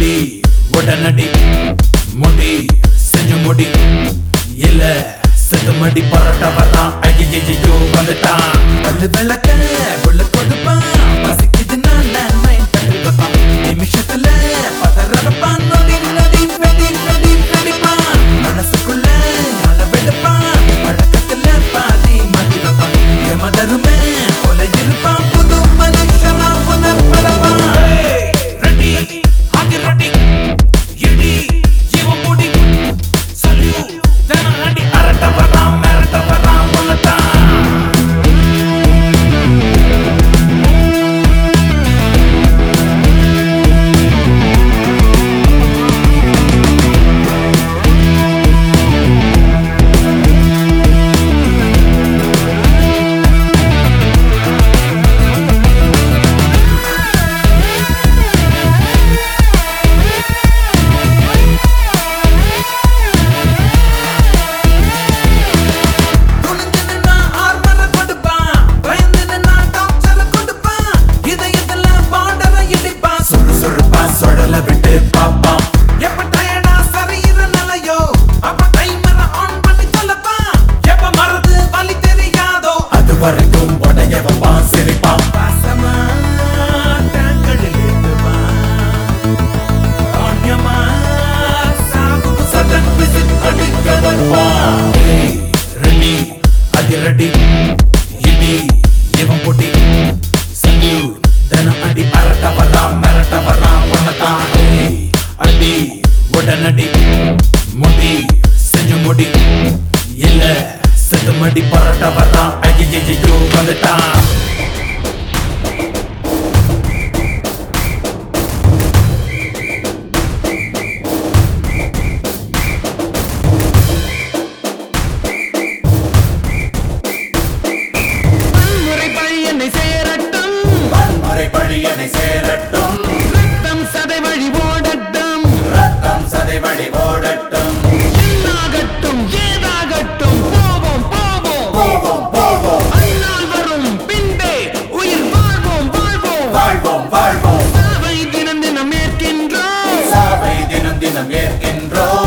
அடி உடனடி முடி செஞ்சு முடி இல்ல செத்து மடி பரோட்டா வர்றான் ஐயோ வந்துட்டான் பல்லு விளக்க உள்ள கொடுப்பான் பசிக்குது நான் மைண்ட் பண்ணி வைப்பான் நிமிஷத்துல பதறப்பான் நொடி நொடி வெடி வெடி வெடிப்பான் மனசுக்குள்ள அல வெடுப்பான் பழக்கத்துல பாதி மாட்டி வைப்பான் எமதருமே கொல இருப்பான் புது மனுஷனா புனர்பரப்பான் ரெடி ஆகி ரெடி இடி இவன் முடி சல்யூட் தினம் அடி அரட்ட வரான் மிரட்ட வரான் உன்னதான் துணிஞ்சு நின்னா ஆர்மரை கொடுப்பான். பயந்து நின்னா டார்ச்சரை கொடுப்பான். இதயத்துல border ஐ இடிப்பான். சுறுசுறுப்பா சுழல விட்டு பார்ப்பான். எப்ப tired ஆ சரீர நிலையோ, அப்ப timer அ on பண்ணி தொலைப்பான். எப்ப மறந்து வலி தெரியாதோ, அது வரைக்கும் உடைய வைப்பான், சிரிப்பான். பாசமா டேங்கடில் ஏத்துவான். ஆன்யமா சாகுக்கு சடன் விசில் அடிக்க வருவான். ஏய், ரெடி அதிரடி இடி இவன் பொடி சல்யூட் தினம் அடி அரட்ட வரான் மிரட்ட வரான் உன்னதான் ஏய், அடி உடனடி முடி செஞ்சு முடி இல்ல செத்து மடி பரோட்டா வரான் ஐயோ வந்துட்டான் வன்முறை பழி என்னை சேரட்டும் வன்முறை பழியனை சேரட்டும் ரத்தம் சதை வழி ஓடட்டும் ரத்தம் சதை வழி ஓடட்டும் என்னாகட்டும் ஏதாகட்டும் போவோம் போவோம் போவோம் போவோம் அந்நாள் வரும் பின்பே உயிர் வாழ்வோம் வாழ்வோம் வாழ்வோம் வாழ்வோம் சாவை தினம் தினம் ஏற்கின்றோம் சாவை தினம் தினம் ஏற்கின்றோம்